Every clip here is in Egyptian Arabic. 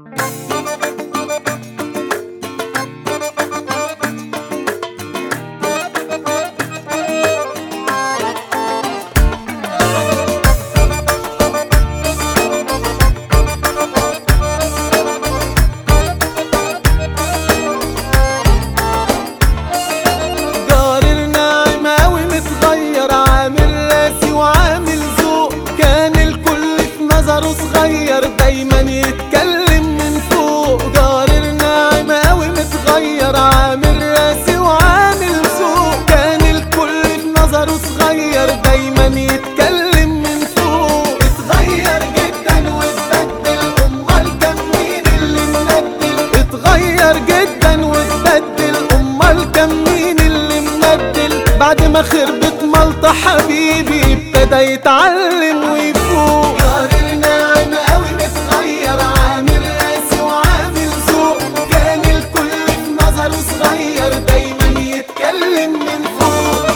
جار الناعم أوي متغير عامل راسي وعامل ذوق كان الكل في نظره صغير دايما يتكلم من فوق جار الناعم أوي متغير عامل راسي وعامل ذوق كان الكل في نظره صغير دايما يتكلم من فوق اتغير جدا واتبدل امال كان مين اللي مندل اتغير جدا واتبدل امال كان مين اللي مندل بعد ما خربت ملطة حبيبي ابتدى يتعلم ويفوق جار الناعم قوي متغير عامل راسي وعامل ذوق كان الكل في نظره صغير دايما يتكلم من فوق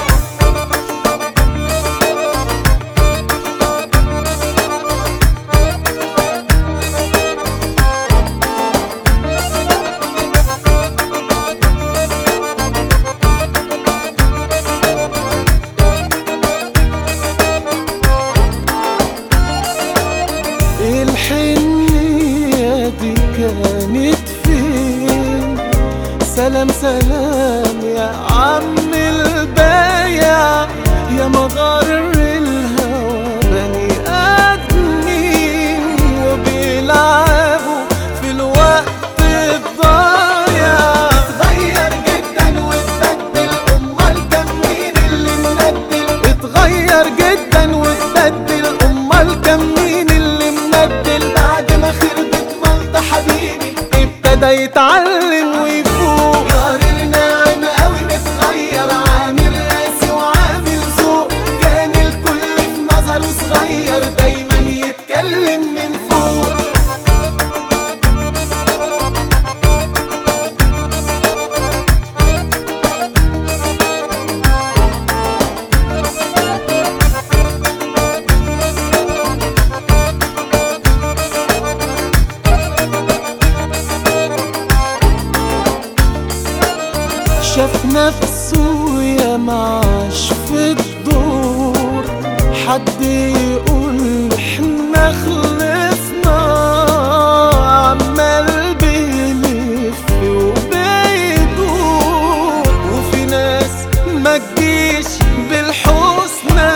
الحنية دي كانت فين سلام سلام يا عم البايع يا مغار الهوى بني آدمين وبيلعبوا في الوقت الضايع اتغير جدا واتبدل امال كان مين اللي مندل اتغير جدا واتبدل امال كان مين اللي مندل بعد ما خربت ملطة حبيبي ابتدى يتعلم ويفوق جار الناعم قوي متغير عامل راسي وعامل ذوق كان الكل في نظره صغير دايما يتكلم من فوق شاف نفسه يا معاش في الدور حد يقول احنا خلصنا عمال بيلف وبيدور وفي ناس ما تجيش بالحسنى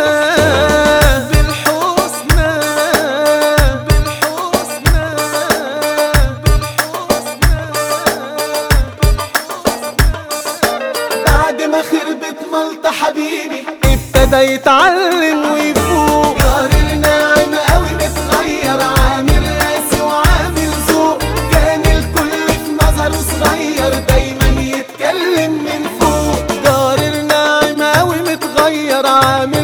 بالحسنى بالحسنى بالحسنى بعد ما خربت ملطة حبيبي ابتدى يتعلم ويفوق جار الناعم قوي متغير عامل راسي وعامل ذوق كان الكل في نظره صغير دايما يتكلم من فوق جار الناعم قوي متغير عامل